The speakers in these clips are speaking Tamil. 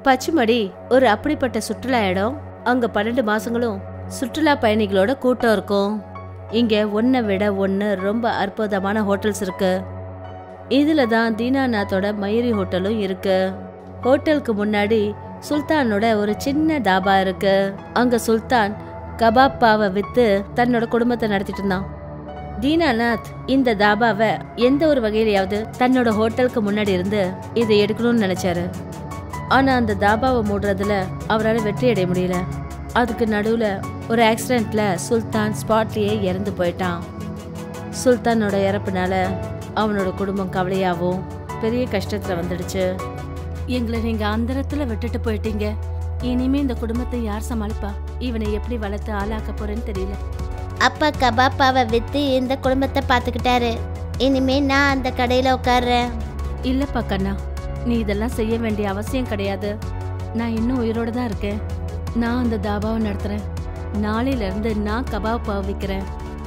பச்சுமடி ஒரு அப்படிப்பட்ட சுற்றுலா இடம் அங்க பன்னெண்டு மாசங்களும் சுற்றுலா பயணிகளோட கூட்டம் இருக்கும் இங்க ஒன்றை விட ஒன்று ரொம்ப அற்புதமான ஹோட்டல்ஸ் இருக்கு இதுல தான் தீனாநாத்தோட மயூரி ஹோட்டலும் இருக்கு ஹோட்டலுக்கு முன்னாடி சுல்தானோட ஒரு சின்ன தாபா இருக்கு அங்க சுல்தான் கபாப் பாவை வித்து தன்னோட குடும்பத்தை நடத்திட்டு இருந்தான் தீனாநாத் இந்த தாபாவை எந்த ஒரு வகையிலையாவது தன்னோட ஹோட்டலுக்கு முன்னாடி இருந்து இதை எடுக்கணும்னு நினைச்சாரு ஆனா அந்த தாபாவை மூடுறதுல அவரால் வெற்றி அடைய முடியல அதுக்கு நடுவுல ஒரு ஆக்சிடென்ட்ல சுல்தான் ஸ்பாட்லயே இறந்து போயிட்டான் சுல்தானோட இறப்புனால அவனோட குடும்பம் கவலையாவும் பெரிய கஷ்டத்துல வந்துடுச்சு எங்களை நீங்க அந்தரத்துல விட்டுட்டு போயிட்டீங்க இனிமே இந்த குடும்பத்தை யார் சமாளிப்பா இவனை எப்படி வளர்த்து ஆளாக்க போறேன்னு தெரியல அப்பா கபாப்பாவை வித்து இந்த குடும்பத்தை பார்த்துக்கிட்டாரு இனிமே நான் அந்த கடையில உட்கார்றேன் இல்லப்பா கண்ணா நீ இதெல்லாம் செய்ய வேண்டிய அவசியம் கிடையாது நான் இன்னும் உயிரோட தான் இருக்கேன் நான் அந்த தாபாவை நடத்துறேன் நாளையில இருந்து நான் கபாப் பாவ் விற்கிறேன்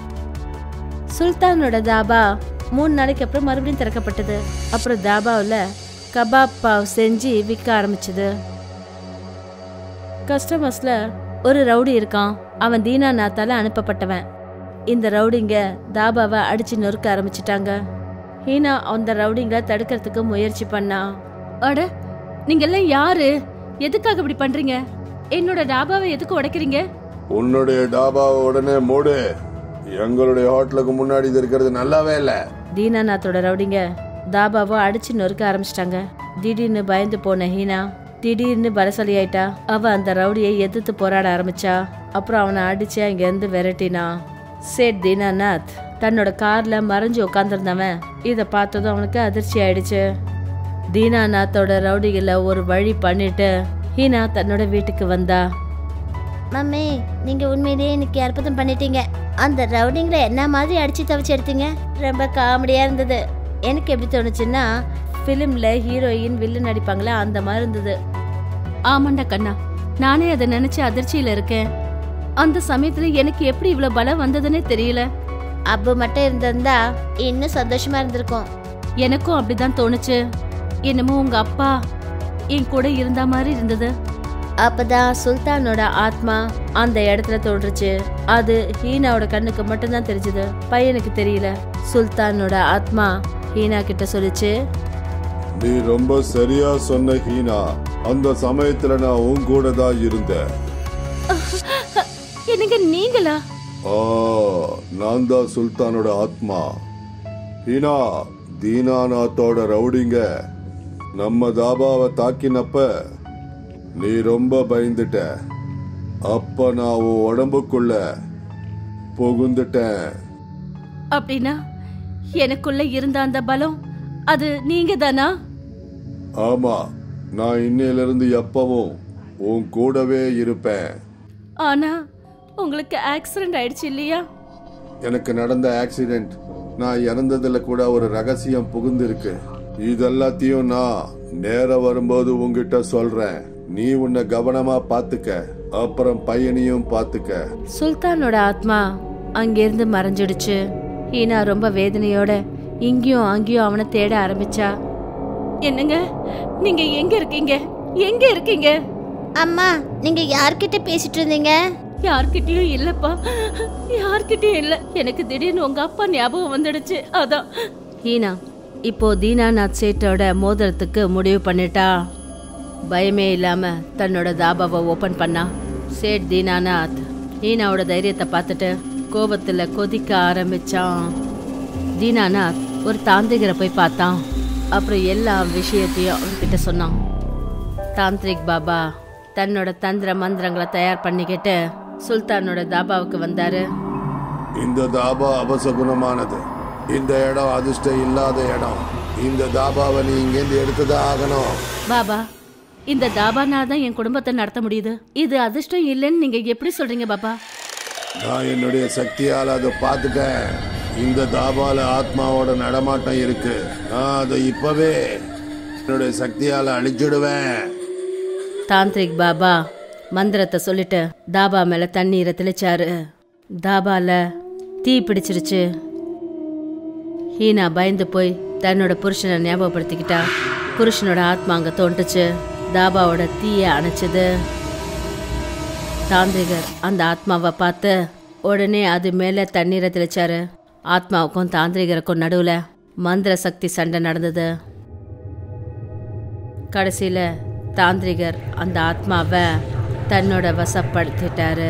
சுல்தானோட தாபா மூணு நாளைக்கு அப்புறம் மறுபடியும் திறக்கப்பட்டது அப்புறம் தாபாவில் கபாப் பாவ் செஞ்சு விற்க ஆரம்பிச்சது கஸ்டமர்ஸ்ல ஒரு ரவுடி இருக்கான் அவன் தீனாநாத்தால அனுப்பப்பட்டவன் இந்த ரவுடிங்க தாபாவை அடிச்சு நொறுக்க ஆரம்பிச்சிட்டாங்க ஹீனா அந்த ரவுடிங்களை தடுக்கிறதுக்கு முயற்சி பண்ணா அட நீங்க எல்லாம் யாரு எதுக்காக இப்படி பண்றீங்க என்னோட டாபாவை எதுக்கு உடைக்கிறீங்க உன்னுடைய டாபாவை உடனே மூடு எங்களுடைய ஹோட்டலுக்கு முன்னாடி இது இருக்கிறது நல்லாவே இல்ல தீனாநாத்தோட ரவுடிங்க தாபாவை அடிச்சு நொறுக்க ஆரம்பிச்சிட்டாங்க திடீர்னு பயந்து போன ஹீனா திடீர்னு பலசாலி ஆயிட்டா அவ அந்த ரவுடியை எதிர்த்து போராட ஆரம்பிச்சா அப்புறம் அவனை அடிச்சு அங்க இருந்து விரட்டினா சேட் தீனாநாத் தன்னோட கார்ல மறைஞ்சு உட்காந்துருந்தவன் இதை பார்த்ததும் அவனுக்கு அதிர்ச்சி ஆயிடுச்சு தீனாநாத்தோட ரவுடிகளை ஒரு வழி பண்ணிட்டு ஹீனா தன்னோட வீட்டுக்கு வந்தா மம்மி நீங்க உண்மையிலேயே இன்னைக்கு அற்புதம் பண்ணிட்டீங்க அந்த ரவுடிங்களை என்ன மாதிரி அடிச்சு தவிச்சு எடுத்தீங்க ரொம்ப காமெடியா இருந்தது எனக்கு எப்படி தோணுச்சுன்னா ஃபிலிம்ல ஹீரோயின் வில்லன் நடிப்பாங்களே அந்த மாதிரி இருந்தது ஆமாண்டா கண்ணா நானே அதை நினைச்சு அதிர்ச்சியில இருக்கேன் அந்த சமயத்துல எனக்கு எப்படி இவ்வளவு பலம் வந்ததுன்னே தெரியல அப்பு மட்டும் இருந்திருந்தா இன்னும் சந்தோஷமா இருந்திருக்கும் எனக்கும் அப்படிதான் தோணுச்சு என்னமோ உங்க அப்பா என் கூட இருந்த மாதிரி இருந்தது அப்பதான் சுல்தானோட ஆத்மா அந்த இடத்துல தோன்றுச்சு அது ஹீனாவோட கண்ணுக்கு மட்டும்தான் தெரிஞ்சது பையனுக்கு தெரியல சுல்தானோட ஆத்மா ஹீனா கிட்ட சொல்லுச்சு நீ ரொம்ப சரியா சொன்ன ஹீனா அந்த சமயத்துல நான் உன் கூட தான் இருந்தேன் என்னங்க நீங்களா ஆ நான் தான் சுல்தானோட ஆத்மா ஹீனா தீனாநாத்தோட ரவுடிங்க நம்ம தாபாவை தாக்கினப்ப நீ ரொம்ப பயந்துட்ட அப்ப நான் உன் உடம்புக்குள்ள புகுந்துட்டேன் அப்படின்னா எனக்குள்ள இருந்த அந்த பலம் அது நீங்க தானா ஆமா நான் இன்னையிலிருந்து எப்பவும் உன் கூடவே இருப்பேன் ஆனா உங்களுக்கு ஆக்சிடென்ட் ஆயிடுச்சு இல்லையா எனக்கு நடந்த ஆக்சிடென்ட் நான் இறந்ததுல கூட ஒரு ரகசியம் புகுந்திருக்கு இதெல்லாத்தையும் நான் நேரம் வரும்போது உன்கிட்ட சொல்றேன் நீ உன்னை கவனமா பாத்துக்க அப்புறம் பையனையும் பாத்துக்க சுல்தானோட ஆத்மா அங்கிருந்து மறைஞ்சிடுச்சு ஹீனா ரொம்ப வேதனையோட இங்கேயும் அங்கேயும் அவனை தேட ஆரம்பிச்சா என்னங்க நீங்க எங்க இருக்கீங்க எங்க இருக்கீங்க அம்மா நீங்க யார்கிட்ட பேசிட்டு இருந்தீங்க யார்கிட்டயும் இல்லப்பா யார்கிட்டயும் இல்ல எனக்கு திடீர்னு உங்க அப்பா ஞாபகம் வந்துடுச்சு அதான் ஹீனா இப்போ தீனாநாத் சேட்டோட மோதிரத்துக்கு முடிவு பண்ணிட்டா பயமே இல்லாம தன்னோட தாபாவை ஓபன் பண்ணா சேட் தீனாநாத் ஹீனாவோட தைரியத்தை பார்த்துட்டு கோபத்துல கொதிக்க ஆரம்பிச்சான் தீனாநாத் ஒரு தாந்திரிகரை போய் பார்த்தான் அப்புறம் எல்லா விஷயத்தையும் அவன்கிட்ட சொன்னான் தாந்திரிக் பாபா தன்னோட தந்திர மந்திரங்களை தயார் பண்ணிக்கிட்டு சுல்தானோட தாபாவுக்கு வந்தாரு இந்த தாபா அபசகுணமானது இந்த இடம் அதிர்ஷ்டம் இல்லாத இடம் இந்த தாபாவை நீ இங்கேருந்து எடுத்துதான் ஆகணும் பாபா இந்த தாபானால தான் என் குடும்பத்தை நடத்த முடியுது இது அதிர்ஷ்டம் இல்லைன்னு நீங்க எப்படி சொல்றீங்க பாபா நான் என்னுடைய சக்தியால் அதை பார்த்துட்டேன் இந்த தாபால ஆத்மாவோட நடமாட்டம் இருக்கு நான் அதை இப்பவே என்னுடைய சக்தியால அழிச்சிடுவேன் தாந்திரிக் பாபா மந்திரத்தை சொல்லிட்டு தாபா மேல தண்ணீரை தெளிச்சாரு தாபால தீ பிடிச்சிருச்சு ஹீனா பயந்து போய் தன்னோட புருஷனை ஞாபகப்படுத்திக்கிட்டா புருஷனோட ஆத்மா அங்க தோன்றுச்சு தாபாவோட தீய அணைச்சது தாந்திரிகர் அந்த ஆத்மாவை பார்த்து உடனே அது மேலே தண்ணீரை தெளிச்சாரு ஆத்மாவுக்கும் தாந்திரிகருக்கும் நடுவில் மந்திர சக்தி சண்டை நடந்தது கடைசியில் தாந்திரிகர் அந்த ஆத்மாவை தன்னோட வசப்படுத்திட்டாரு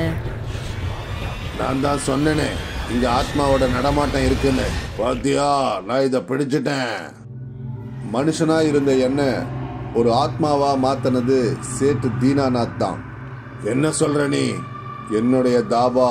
நான் தான் சொன்னேனே இங்க ஆத்மாவோட நடமாட்டம் இருக்குன்னு பாத்தியா நான் இத பிடிச்சிட்டேன் மனுஷனா இருந்த என்ன ஒரு ஆத்மாவா மாத்தினது சேட்டு தீனாநாத் தான் என்ன சொல்ற நீ என்னுடைய தாபா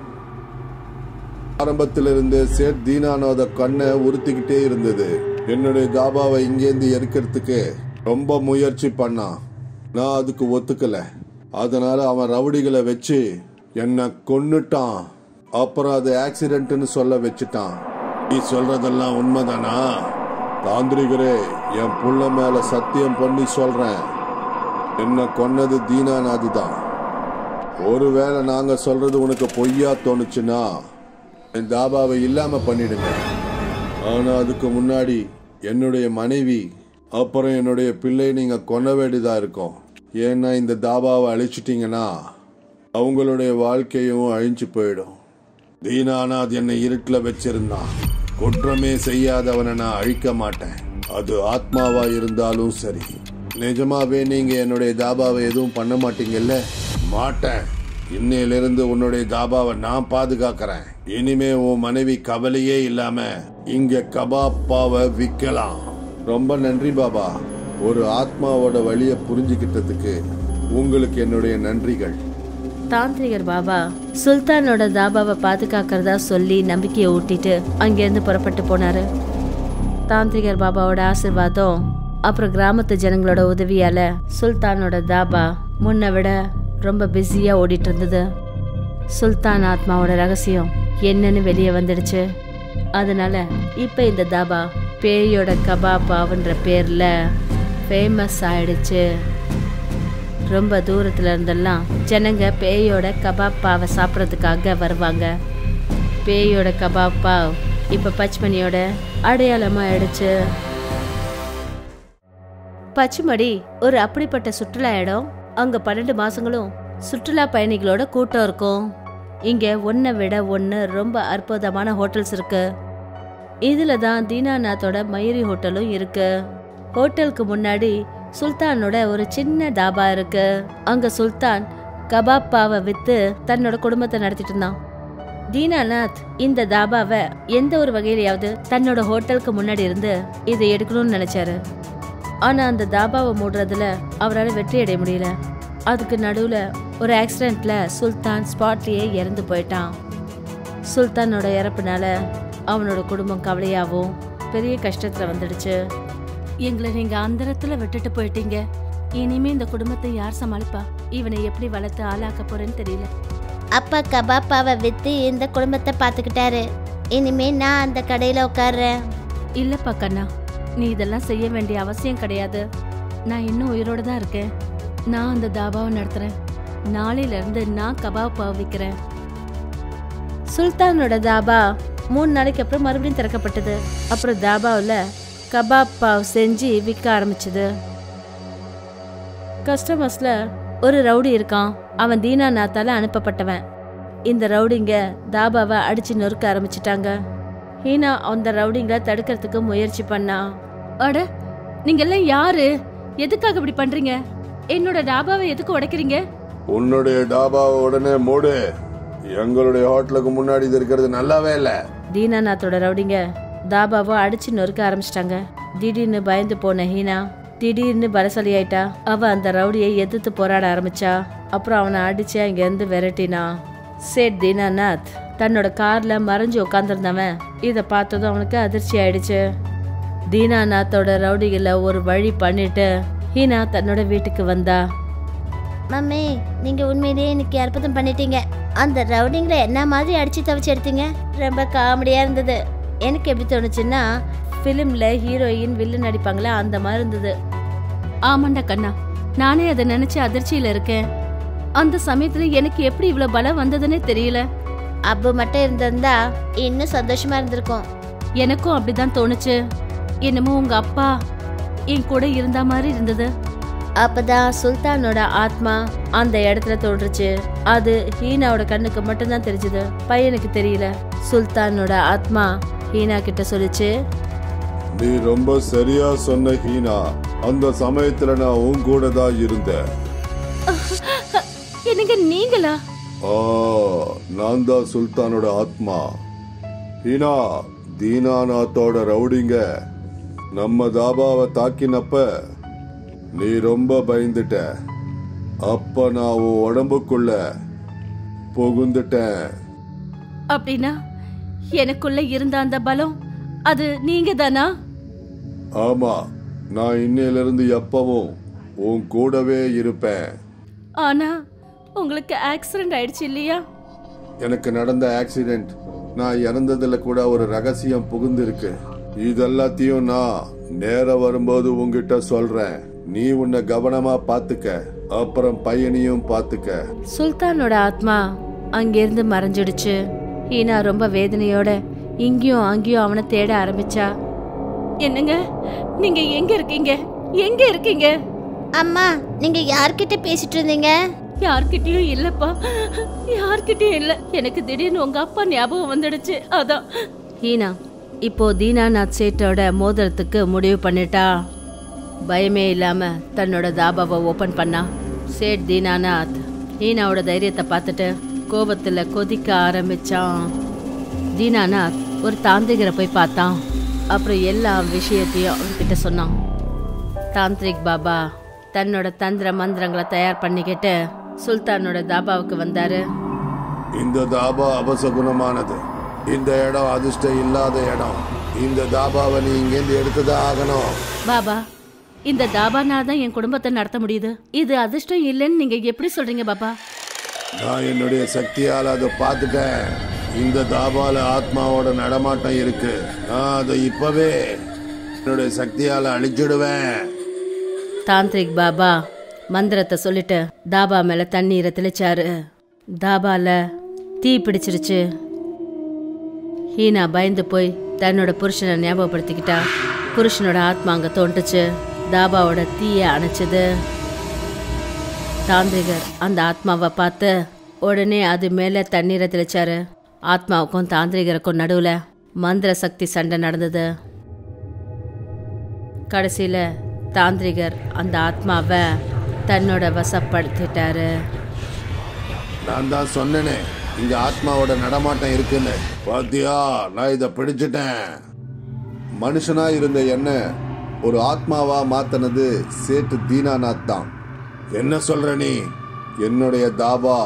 ஆரம்பத்திலிருந்து சேட் தீனானோத கண்ணை உறுத்திக்கிட்டே இருந்தது என்னுடைய தாபாவை இங்கேருந்து எடுக்கிறதுக்கு ரொம்ப முயற்சி பண்ணான் நான் அதுக்கு ஒத்துக்கல அதனால அவன் ரவுடிகளை வச்சு என்னை கொன்னுட்டான் அப்புறம் அது ஆக்சிடென்ட்னு சொல்ல வச்சுட்டான் நீ சொல்றதெல்லாம் உண்மைதானா தாந்திரிகரே என் புள்ள மேல சத்தியம் பண்ணி சொல்றேன் என்ன கொன்னது தீனாநாதி தான் ஒருவேளை நாங்க சொல்றது உனக்கு பொய்யா தோணுச்சுன்னா என் தாபாவை இல்லாம பண்ணிடுங்க ஆனா அதுக்கு முன்னாடி என்னுடைய மனைவி அப்புறம் என்னுடைய பிள்ளை நீங்க கொன்ன வேண்டியதா இருக்கும் ஏன்னா இந்த தாபாவை அழிச்சிட்டீங்கன்னா அவங்களுடைய வாழ்க்கையும் அழிஞ்சு போயிடும் தீனாநாத் என்னை இருட்டில் வச்சிருந்தான் குற்றமே செய்யாதவனை நான் அழிக்க மாட்டேன் அது ஆத்மாவா இருந்தாலும் சரி நிஜமாவே நீங்க என்னுடைய தாபாவை எதுவும் பண்ண மாட்டீங்கல்ல மாட்டேன் இன்னையிலிருந்து உன்னுடைய தாபாவை நான் பாதுகாக்கிறேன் இனிமே உன் மனைவி கவலையே இல்லாம இங்க கபாப்பாவை விற்கலாம் ரொம்ப நன்றி பாபா ஒரு ஆத்மாவோட வழியை புரிஞ்சுக்கிட்டதுக்கு உங்களுக்கு என்னுடைய நன்றிகள் தாந்திரிகர் பாபா சுல்தானோட தாபாவை பாதுகாக்கிறதா சொல்லி நம்பிக்கையை ஊட்டிட்டு அங்கேருந்து புறப்பட்டு போனாரு தாந்திரிகர் பாபாவோட ஆசிர்வாதம் அப்புறம் கிராமத்து ஜனங்களோட உதவியால சுல்தானோட தாபா முன்னை விட ரொம்ப பிஸியா ஓடிட்டு இருந்தது சுல்தான் ஆத்மாவோட ரகசியம் என்னன்னு வெளியே வந்துடுச்சு அதனால இப்ப இந்த தாபா பேயோட கபாபாவுன்ற பேர்ல ஃபேமஸ் ஆயிடுச்சு ரொம்ப தூரத்துல இருந்தெல்லாம் ஜனங்க பேயோட கபாப் பாவை சாப்பிட்றதுக்காக வருவாங்க பேயோட கபாப் பாவ் இப்ப பச்மணியோட அடையாளமா ஆயிடுச்சு பச்சுமடி ஒரு அப்படிப்பட்ட சுற்றுலா இடம் அங்க பன்னெண்டு மாசங்களும் சுற்றுலா பயணிகளோட கூட்டம் இருக்கும் இங்க ஒன்றை விட ஒன்று ரொம்ப அற்புதமான ஹோட்டல்ஸ் இருக்கு இதுல தான் தீனாநாத்தோட மயூரி ஹோட்டலும் இருக்கு ஹோட்டலுக்கு முன்னாடி சுல்தானோட ஒரு சின்ன தாபா இருக்கு அங்க சுல்தான் கபாப் பாவை வித்து தன்னோட குடும்பத்தை நடத்திட்டு இருந்தான் தீனாநாத் இந்த தாபாவை எந்த ஒரு வகையிலையாவது தன்னோட ஹோட்டலுக்கு முன்னாடி இருந்து இதை எடுக்கணும்னு நினைச்சாரு ஆனா அந்த தாபாவை மூடுறதுல அவரால் வெற்றி அடைய முடியல அதுக்கு நடுவுல ஒரு ஆக்சிடென்ட்ல சுல்தான் ஸ்பாட்லயே இறந்து போயிட்டான் சுல்தானோட இறப்புனால அவனோட குடும்பம் கவலையாவும் பெரிய கஷ்டத்துல வந்துடுச்சு எங்களை நீங்க அந்தரத்துல விட்டுட்டு போயிட்டீங்க இனிமே இந்த குடும்பத்தை யார் சமாளிப்பா இவனை எப்படி வளர்த்து ஆளாக்க போறேன்னு தெரியல அப்பா கபாப்பாவை வித்து இந்த குடும்பத்தை பார்த்துக்கிட்டாரு இனிமே நான் அந்த கடையில உட்கார்றேன் இல்லப்பா கண்ணா நீ இதெல்லாம் செய்ய வேண்டிய அவசியம் கிடையாது நான் இன்னும் உயிரோட தான் இருக்கேன் நான் அந்த தாபாவை நடத்துறேன் நாளையில இருந்து நான் கபாப் பாவ் விற்கிறேன் சுல்தானோட தாபா மூணு நாளைக்கு அப்புறம் மறுபடியும் திறக்கப்பட்டது அப்புறம் தாபாவில் கபாப் பாவ் செஞ்சு விற்க ஆரம்பிச்சது கஸ்டமர்ஸ்ல ஒரு ரவுடி இருக்கான் அவன் தீனாநாத்தால அனுப்பப்பட்டவன் இந்த ரவுடிங்க தாபாவை அடிச்சு நொறுக்க ஆரம்பிச்சிட்டாங்க ஹீனா அந்த ரவுடிங்களை தடுக்கிறதுக்கு முயற்சி பண்ணா அட நீங்க எல்லாம் யாரு எதுக்காக இப்படி பண்றீங்க என்னோட டாபாவை எதுக்கு உடைக்கிறீங்க உன்னுடைய டாபாவை உடனே மூடு எங்களுடைய ஹோட்டலுக்கு முன்னாடி இது இருக்கிறது நல்லாவே இல்லை தீனாநாத்தோட ரவுடிங்க தாபாவை அடிச்சு நொறுக்க ஆரம்பிச்சிட்டாங்க திடீர்னு பயந்து போன ஹீனா திடீர்னு பலசாலி ஆயிட்டா அவ அந்த ரவுடியை எதிர்த்து போராட ஆரம்பிச்சா அப்புறம் அவனை அடிச்சு அங்க இருந்து விரட்டினா சேட் தீனாநாத் தன்னோட கார்ல மறைஞ்சு உட்காந்துருந்தவன் இதை பார்த்ததும் அவனுக்கு அதிர்ச்சி ஆயிடுச்சு தீனாநாத்தோட ரவுடிகளை ஒரு வழி பண்ணிட்டு ஹீனா தன்னோட வீட்டுக்கு வந்தா மம்மி நீங்க உண்மையிலேயே இன்னைக்கு அற்புதம் பண்ணிட்டீங்க அந்த ரவுடிங்களை என்ன மாதிரி அடிச்சு தவிச்சு எடுத்தீங்க ரொம்ப காமெடியா இருந்தது எனக்கு எப்படி தோணுச்சுன்னா ஃபிலிம்ல ஹீரோயின் வில்லன் நடிப்பாங்களே அந்த மாதிரி இருந்தது ஆமாண்டா கண்ணா நானே அதை நினைச்சு அதிர்ச்சியில இருக்கேன் அந்த சமயத்துல எனக்கு எப்படி இவ்வளவு பலம் வந்ததுன்னே தெரியல அப்பு மட்டும் இருந்திருந்தா இன்னும் சந்தோஷமா இருந்திருக்கும் எனக்கும் அப்படிதான் தோணுச்சு என்னமோ உங்க அப்பா என் கூட இருந்த மாதிரி இருந்தது அப்பதான் சுல்தானோட ஆத்மா அந்த இடத்துல தோன்றுச்சு அது ஹீனாவோட கண்ணுக்கு மட்டும்தான் தெரிஞ்சது பையனுக்கு தெரியல சுல்தானோட ஆத்மா ஹீனா கிட்ட சொல்லுச்சு நீ ரொம்ப சரியா சொன்ன ஹீனா அந்த சமயத்துல நான் உன் கூட தான் இருந்தேன் என்னங்க நீங்களா ஆ நான் தான் சுல்தானோட ஆத்மா ஹீனா தீனாநாத்தோட ரவுடிங்க நம்ம தாபாவை தாக்கினப்ப நீ ரொம்ப பயந்துட்ட அப்ப நான் உன் உடம்புக்குள்ள புகுந்துட்டேன் அப்படின்னா எனக்குள்ள இருந்த அந்த பலம் அது நீங்க தானா ஆமா நான் இன்னையிலிருந்து எப்பவும் உன் கூடவே இருப்பேன் ஆனா உங்களுக்கு ஆக்சிடென்ட் ஆயிடுச்சு இல்லையா எனக்கு நடந்த ஆக்சிடென்ட் நான் இறந்ததுல கூட ஒரு ரகசியம் புகுந்திருக்கு இதெல்லாத்தையும் நான் நேரம் வரும்போது உன்கிட்ட சொல்றேன் நீ உன்னை கவனமா பாத்துக்க அப்புறம் பையனையும் பாத்துக்க சுல்தானோட ஆத்மா அங்கிருந்து மறைஞ்சிடுச்சு ஹீனா ரொம்ப வேதனையோட இங்கேயும் அங்கேயும் அவனை தேட ஆரம்பிச்சா என்னங்க நீங்க எங்க இருக்கீங்க எங்க இருக்கீங்க அம்மா நீங்க யார்கிட்ட பேசிட்டு இருந்தீங்க யார்கிட்டயும் இல்லப்பா யார்கிட்டயும் இல்ல எனக்கு திடீர்னு உங்க அப்பா ஞாபகம் வந்துடுச்சு அதான் ஹீனா இப்போ தீனாநாத் சேட்டோட மோதிரத்துக்கு முடிவு பண்ணிட்டா பயமே இல்லாம தன்னோட தாபாவை ஓபன் பண்ணா சேட் தீனாநாத் ஹீனாவோட தைரியத்தை பார்த்துட்டு கோபத்துல கொதிக்க ஆரம்பிச்சான் தீனாநாத் ஒரு தாந்திரிகரை போய் பார்த்தான் அப்புறம் எல்லா விஷயத்தையும் அவன்கிட்ட சொன்னான் தாந்திரிக் பாபா தன்னோட தந்திர மந்திரங்களை தயார் பண்ணிக்கிட்டு சுல்தானோட தாபாவுக்கு வந்தாரு இந்த தாபா அபசகுணமானது இந்த இடம் அதிர்ஷ்டம் இல்லாத இடம் இந்த தாபாவை நீ இங்கேருந்து எடுத்துதான் ஆகணும் பாபா இந்த தாபானால தான் என் குடும்பத்தை நடத்த முடியுது இது அதிர்ஷ்டம் இல்லைன்னு நீங்க எப்படி சொல்றீங்க பாபா நான் என்னுடைய சக்தியால் அதை பார்த்துட்டேன் இந்த தாபால ஆத்மாவோட நடமாட்டம் இருக்கு நான் அதை இப்பவே என்னுடைய சக்தியால அழிச்சிடுவேன் தாந்திரிக் பாபா மந்திரத்தை சொல்லிட்டு தாபா மேல தண்ணீரை தெளிச்சாரு தாபால தீ பிடிச்சிருச்சு ஹீனா பயந்து போய் தன்னோட புருஷனை ஞாபகப்படுத்திக்கிட்டா புருஷனோட ஆத்மா அங்க தோண்டுச்சு தாபாவோட தீய அணைச்சது தாந்திரிகர் அந்த ஆத்மாவை பார்த்து உடனே அது மேல தண்ணீரை தெளிச்சாரு ஆத்மாவுக்கும் தாந்திரிகருக்கும் நடுவுல மந்திர சக்தி சண்டை நடந்தது கடைசியில தாந்திரிகர் அந்த ஆத்மாவை தன்னோட வசப்படுத்திட்டாரு நான் தான் சொன்னேனே இங்க ஆத்மாவோட நடமாட்டம் இருக்குன்னு பாத்தியா நான் இதை பிடிச்சிட்டேன் மனுஷனா இருந்த என்ன ஒரு ஆத்மாவா மாத்தினது சேட்டு தீனாநாத் தான் என்ன சொல்ற நீ என்னுடைய தாபா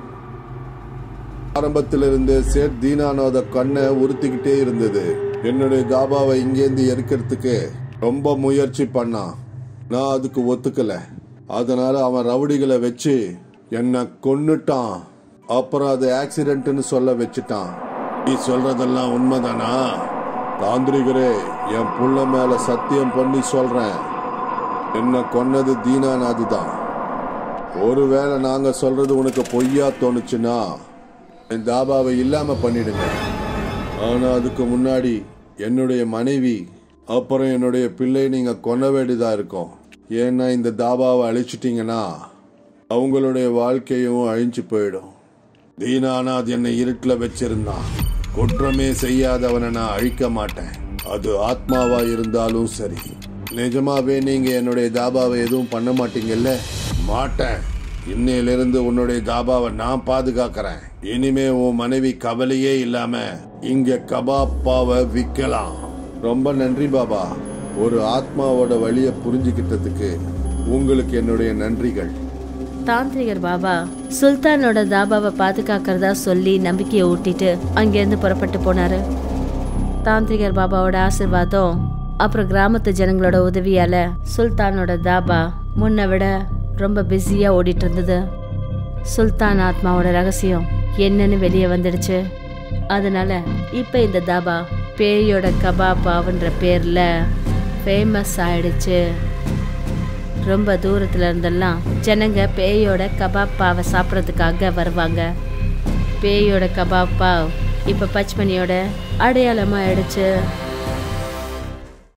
ஆரம்பத்திலிருந்து சேட் தீனானோத கண்ணை உறுத்திக்கிட்டே இருந்தது என்னுடைய தாபாவை இங்கேருந்து எடுக்கிறதுக்கு ரொம்ப முயற்சி பண்ணான் நான் அதுக்கு ஒத்துக்கல அதனால அவன் ரவுடிகளை வச்சு என்னை கொன்னுட்டான் அப்புறம் அது ஆக்சிடென்ட்னு சொல்ல வச்சுட்டான் நீ சொல்றதெல்லாம் உண்மைதானா தாந்திரிகரே என் புள்ள மேல சத்தியம் பண்ணி சொல்றேன் என்ன கொன்னது தீனாநாது தான் ஒருவேளை நாங்க சொல்றது உனக்கு பொய்யா தோணுச்சுன்னா என் தாபாவை இல்லாம பண்ணிடுங்க ஆனா அதுக்கு முன்னாடி என்னுடைய மனைவி அப்புறம் என்னுடைய பிள்ளை நீங்க கொன்ன வேண்டியதா இருக்கும் ஏன்னா இந்த தாபாவை அழிச்சிட்டீங்கன்னா அவங்களுடைய வாழ்க்கையும் அழிஞ்சு போயிடும் தீனாநாத் என்னை இருட்டில் வச்சிருந்தான் குற்றமே செய்யாதவனை நான் அழிக்க மாட்டேன் அது ஆத்மாவா இருந்தாலும் சரி நிஜமாவே நீங்க என்னுடைய தாபாவை எதுவும் பண்ண மாட்டீங்கல்ல மாட்டேன் இன்னையிலிருந்து உன்னுடைய தாபாவை நான் பாதுகாக்கிறேன் இனிமே உன் மனைவி கவலையே இல்லாம இங்க கபாப்பாவை விற்கலாம் ரொம்ப நன்றி பாபா ஒரு ஆத்மாவோட வழியை புரிஞ்சுக்கிட்டதுக்கு உங்களுக்கு என்னுடைய நன்றிகள் தாந்திரிகர் பாபா சுல்தானோட தாபாவை பாதுகாக்கிறதா சொல்லி நம்பிக்கையை ஊட்டிட்டு அங்கேருந்து புறப்பட்டு போனாரு தாந்திரிகர் பாபாவோட ஆசிர்வாதம் அப்புறம் கிராமத்து ஜனங்களோட உதவியால சுல்தானோட தாபா முன்னை விட ரொம்ப பிஸியா ஓடிட்டு இருந்தது சுல்தான் ஆத்மாவோட ரகசியம் என்னன்னு வெளியே வந்துடுச்சு அதனால இப்ப இந்த தாபா பேயோட கபாபாவுன்ற பேர்ல ஃபேமஸ் ஆயிடுச்சு ரொம்ப தூரத்துல இருந்தெல்லாம் ஜனங்க பேயோட கபாப் பாவை சாப்பிட்றதுக்காக வருவாங்க பேயோட கபாப் பாவ் இப்போ பச்மணியோட அடையாளமாக ஆயிடுச்சு